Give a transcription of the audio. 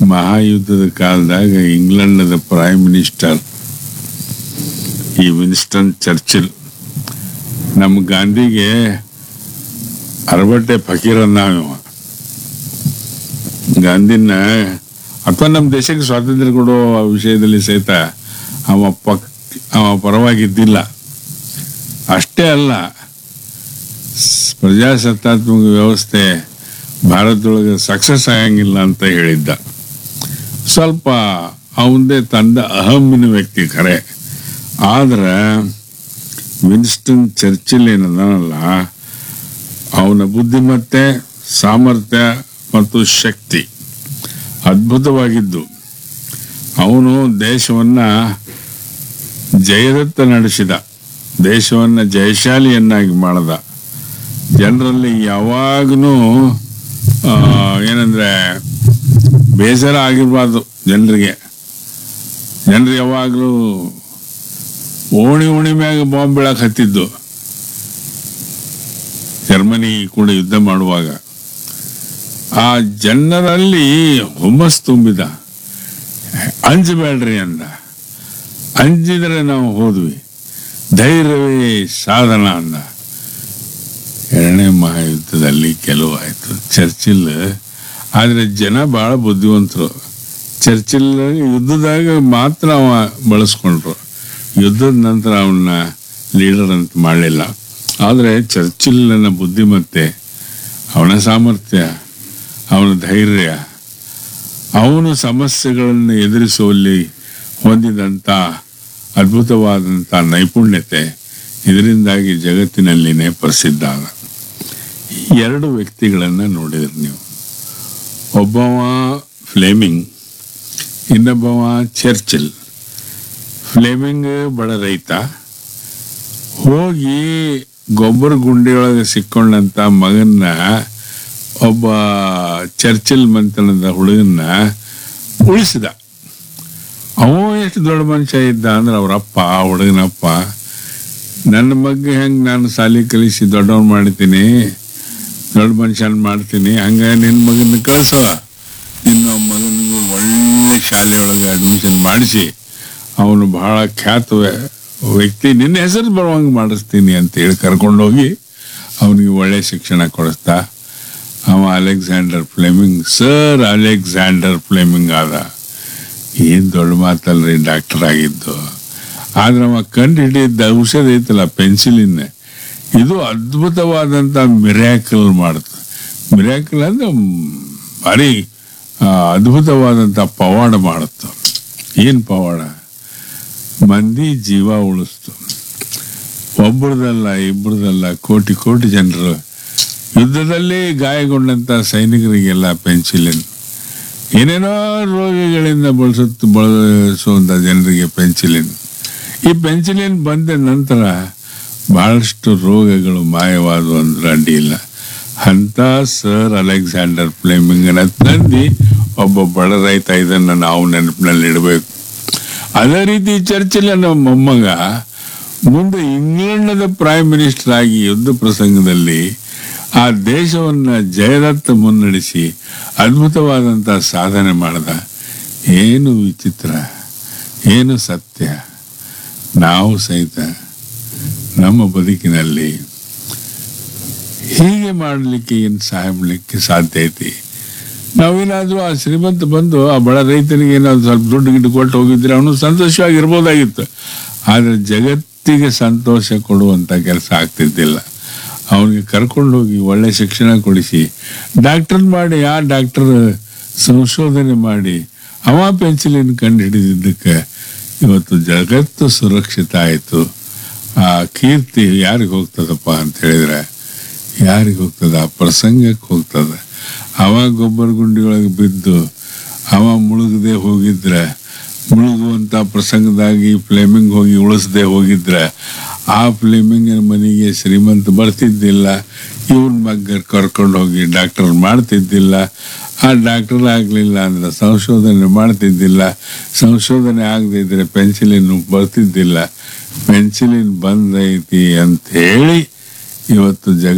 ಮಹಾಯುದ್ಧದ ಕಾಲದಾಗ ಇಂಗ್ಲೆಂಡದ ಪ್ರೈಮ್ ಮಿನಿಸ್ಟರ್ ಈ ವಿನ್ಸ್ಟನ್ ಚರ್ಚಿಲ್ ನಮ್ಮ ಗಾಂಧಿಗೆ ಅರಬಟ್ಟೆ ಫಕೀರ್ ಅನ್ನವ ಗಾಂಧಿನ ಅಥವಾ ನಮ್ಮ ದೇಶಕ್ಕೆ ಸ್ವಾತಂತ್ರ್ಯ ಕೊಡೋ ವಿಷಯದಲ್ಲಿ ಸಹಿತ ಅವ ಪಕ್ ಅವ ಪರವಾಗಿದ್ದಿಲ್ಲ ಅಷ್ಟೇ ಅಲ್ಲ ಸ್- ಪ್ರಜಾಸತ್ತಾತ್ಮಕ ವ್ಯವಸ್ಥೆ ಭಾರತದೊಳಗೆ ಸಕ್ಸಸ್ ಆಗಂಗಿಲ್ಲ ಅಂತ ಹೇಳಿದ್ದ ಸ್ವಲ್ಪ ಅವಂದೇ ತಂದ ಅಹಮ್ಮಿನ ವ್ಯಕ್ತಿ ಖರೆ ಆದ್ರೆ ವಿನ್ಸ್ಟನ್ ಚರ್ಚಿಲ್ ಏನದಲ್ಲ ಅವನ ಬುದ್ಧಿಮತ್ತೆ ಸಾಮರ್ಥ್ಯ ಮತ್ತು ಶಕ್ತಿ ಅದ್ಭುತವಾಗಿದ್ದು ಅವನು ದೇಶವನ್ನ ಜಯದತ್ತ ನಡೆಸಿದ ದೇಶವನ್ನ ಜಯಶಾಲಿಯನ್ನಾಗಿ ಮಾಡದ ಜನರಲ್ಲಿ ಯಾವಾಗಲೂ ಏನಂದ್ರೆ ಬೇಸರ ಆಗಿರ್ಬಾರ್ದು ಜನರಿಗೆ ಜನರು ಯಾವಾಗಲೂ ಓಣಿ ಓಣಿ ಮ್ಯಾಗ ಬಾಂಬ್ ಬೀಳಕ್ ಹತ್ತಿದ್ದು ಜರ್ಮನಿ ಕೂಡ ಯುದ್ಧ ಮಾಡುವಾಗ ಆ ಜನರಲ್ಲಿ ಹುಮ್ಮಸ್ ತುಂಬಿದ ಅಂಜಬೇಡ್ರಿ ಅಂದ ಅಂಜಿದ್ರೆ ನಾವು ಹೋದ್ವಿ ಧೈರ್ಯವೇ ಸಾಧನ ಅಂದ ಎರಡನೇ ಮಹಾಯುದ್ಧದಲ್ಲಿ ಕೆಲವು ಆಯ್ತು ಚರ್ಚಿಲ್ ಆದ್ರೆ ಜನ ಬಹಳ ಬುದ್ಧಿವಂತರು ಚರ್ಚಿಲ್ ಯುದ್ಧದಾಗ ಮಾತ್ರ ಅವ ಬಳಸ್ಕೊಂಡ್ರು ಯುದ್ಧದ ನಂತರ ಅವನ್ನ ಲೀಡರ್ ಅಂತ ಮಾಡಲಿಲ್ಲ ಆದರೆ ಚರ್ಚಿಲ್ನ ಬುದ್ಧಿಮತ್ತೆ ಅವನ ಸಾಮರ್ಥ್ಯ ಅವನ ಧೈರ್ಯ ಅವನು ಸಮಸ್ಯೆಗಳನ್ನು ಎದುರಿಸುವಲ್ಲಿ ಹೊಂದಿದಂಥ ಅದ್ಭುತವಾದಂಥ ನೈಪುಣ್ಯತೆ ಇದರಿಂದಾಗಿ ಜಗತ್ತಿನಲ್ಲಿನೇ ಪ್ರಸಿದ್ಧ ಆದ ಈ ಎರಡು ವ್ಯಕ್ತಿಗಳನ್ನು ನೋಡಿದ್ರಿ ನೀವು ಒಬ್ಬವ ಫ್ಲೇಮಿಂಗ್ ಇನ್ನೊಬ್ಬವ ಚರ್ಚಿಲ್ ಫ್ಲೇಮಿಂಗ್ ಬಡ ರೈತ ಹೋಗಿ ಗೊಬ್ಬರ ಗುಂಡಿಯೊಳಗೆ ಸಿಕ್ಕೊಂಡಂತ ಮಗನ್ನ ಒಬ್ಬ ಚರ್ಚಿಲ್ ಮಂತನದ ಹುಡುಗನ್ನ ಉಳಿಸಿದ ಅವ ಎಷ್ಟು ದೊಡ್ಡ ಮನುಷ್ಯ ಇದ್ದ ಅಂದ್ರೆ ಅವ್ರಪ್ಪ ಆ ಹುಡುಗನಪ್ಪ ನನ್ನ ಬಗ್ಗೆ ಹೆಂಗೆ ನಾನು ಸಾಲಿ ಕಲಿಸಿ ದೊಡ್ಡವನ್ ಮಾಡ್ತೀನಿ ದೊಡ್ಡ ಮನುಷ್ಯನ್ ಮಾಡ್ತೀನಿ ಹಂಗ ನಿನ್ನ ಮಗನ ಕಳ್ಸೋ ನಿನ್ನ ಮಗನಿಗೂ ಒಳ್ಳೆ ಶಾಲೆಯೊಳಗೆ ಅಡ್ಮಿಷನ್ ಮಾಡಿಸಿ ಅವನು ಬಹಳ ಖ್ಯಾತ ವ್ಯ- ವ್ಯಕ್ತಿ ನಿನ್ನ ಹೆಸರು ಬರುವಂಗೆ ಮಾಡಿಸ್ತೀನಿ ಅಂತ ಹೇಳಿ ಕರ್ಕೊಂಡೋಗಿ ಅವನಿಗೆ ಒಳ್ಳೆ ಶಿಕ್ಷಣ ಕೊಡಿಸ್ತಾ ಅವ Alexander Fleming sir Alexander Fleming ಆದ ಏನ್ ದೊಡ್ಡ ಮಾತಲ್ರಿ ಡಾಕ್ಟರ್ ಆಗಿದ್ದು ಆದ್ರೆ ಅವ ಕಂಡು ಹಿಡಿದ ಔಷಧ ಐತಲ್ಲ ಪೆನ್ಸಿಲಿನ್ ಇದು ಅದ್ಭುತವಾದಂತ ಮಿರಾಕಲ್ ಮಾಡುತ್ತೆ ಮಿರಾಕಲ್ ಅಂದ್ರೆ ಮ್, ಭಾರಿ ಆ, ಅದ್ಭುತವಾದಂತ ಪವಾಡ ಮಾಡುತ್ತೆ ಏನ್ ಪವಾಡ ಮಂದಿ ಜೀವ ಉಳಿಸ್ತು ಒಬ್ಬರದಲ್ಲ ಇಬ್ಬರದಲ್ಲ ಕೋಟಿ ಕೋಟಿ ಜನರು ಯುದ್ಧದಲ್ಲಿ ಗಾಯಗೊಂಡಂತ ಸೈನಿಕರಿಗೆಲ್ಲ ಪೆನ್ಸಿಲಿನ್ ಏನೇನೋ ರೋಗಿಗಳಿಂದ ಬಳಸುತ್ತ ಬಳಸುವಂತ ಜನರಿಗೆ ಪೆನ್ಸಿಲಿನ್ ಈ ಪೆನ್ಸಿಲಿನ್ ಬಂದ ನಂತರ ಬಹಳಷ್ಟು ರೋಗಗಳು ಮಾಯವಾದವು ಅಂದ್ರೆ ಅಡ್ಡಿ ಇಲ್ಲ ಅಂತ ಸರ್ ಅಲೆಕ್ಸಾಂಡರ್ ಫ್ಲೇಮಿಂಗನ ತಂದು ಒಬ್ಬ ಬಡ ರೈತ ಇದನ್ನ ನಾವು ನೆನಪಿನಲ್ಲಿ ಇಡಬೇಕು ಅದೇ ರೀತಿ ಚರ್ಚಿಲ್ ನಮ್ಮ ಮೊಮ್ಮಗ ಮುಂದೆ ಇಂಗ್ಲೆಂಡದ ಪ್ರೈಮ್ ಮಿನಿಸ್ಟರ್ ಆಗಿ ಯುದ್ಧ ಪ್ರಸಂಗದಲ್ಲಿ ಆ ದೇಶವನ್ನ ಜಯದತ್ತ ಮುನ್ನಡೆಸಿ ಅದ್ಭುತವಾದಂತ ಸಾಧನೆ ಮಾಡದ ಏನು ವಿಚಿತ್ರ ಏನು ಸತ್ಯ ನಾವು ಸಹಿತ ನಮ್ಮ ಬದುಕಿನಲ್ಲಿ ಹೀಗೆ ಮಾಡಲಿಕ್ಕೆ ಏನು ಸಹಾಯ ಮಾಡಲಿಕ್ಕೆ ಸಾಧ್ಯ ಐತಿ ನಾವೇನಾದ್ರೂ ಆ ಶ್ರೀಮಂತ ಬಂದು ಆ ಬಡ ರೈತನಿಗೆ ಏನಾದ್ರು ಸ್ವಲ್ಪ ದುಡ್ಡು ಗಿಡ್ಡು ಕೊಟ್ಟು ಹೋಗಿದ್ರೆ ಅವನು ಸಂತೋಷವಾಗಿರ್ಬೋದಾಗಿತ್ತು ಆದರೆ ಜಗತ್ತಿಗೆ ಸಂತೋಷ ಕೊಡುವಂತ ಕೆಲಸ ಆಗ್ತಿದ್ದಿಲ್ಲ ಅವನಿಗೆ ಕರ್ಕೊಂಡು ಹೋಗಿ ಒಳ್ಳೆ ಶಿಕ್ಷಣ ಕೊಡಿಸಿ ಡಾಕ್ಟರ್ ಮಾಡಿ ಆ ಡಾಕ್ಟರ್ ಸಂಶೋಧನೆ ಮಾಡಿ ಅವ ಪೆನ್ಸಿಲಿನ್ ಕಂಡು ಹಿಡಿದಿದ್ದಕ್ಕೆ ಇವತ್ತು ಜಗತ್ತು ಸುರಕ್ಷಿತ ಆಯಿತು ಆ ಕೀರ್ತಿ ಯಾರಿಗೆ ಹೋಗ್ತದಪ್ಪ ಅಂತ ಹೇಳಿದ್ರೆ ಯಾರಿಗೆ ಹೋಗ್ತದ ಆ ಪ್ರಸಂಗಕ್ಕೆ ಹೋಗ್ತದ ಅವ ಗೊಬ್ಬರ ಗುಂಡಿಯೊಳಗೆ ಬಿದ್ದು ಅವ ಮುಳುಗದೆ ಹೋಗಿದ್ರೆ ಮುಳುಗುವಂತ ಪ್ರಸಂಗದಾಗಿ ಫ್ಲೇಮಿಂಗ್ ಹೋಗಿ ಉಳಿಸದೆ ಹೋಗಿದ್ರೆ ಆ ಫ್ಲೇಮಿಂಗಿನ ಮನೆಗೆ ಶ್ರೀಮಂತ ಬರ್ತಿದ್ದಿಲ್ಲ ಇವನ್ ಮಗ್ಗ ಕರ್ಕೊಂಡು ಹೋಗಿ ಡಾಕ್ಟರ್ ಮಾಡ್ತಿದ್ದಿಲ್ಲ ಆ ಡಾಕ್ಟರ್ ಆಗಲಿಲ್ಲ ಅಂದ್ರೆ ಸಂಶೋಧನೆ ಮಾಡ್ತಿದ್ದಿಲ್ಲ ಸಂಶೋಧನೆ ಆಗದೆ ಇದ್ರೆ ಪೆನ್ಸಿಲಿನ್ ಬರ್ತಿದ್ದಿಲ್ಲ ಪೆನ್ಸಿಲಿನ್ ಬಂದೈತಿ ಅಂತ ಹೇಳಿ ಇವತ್ತು ಜಗ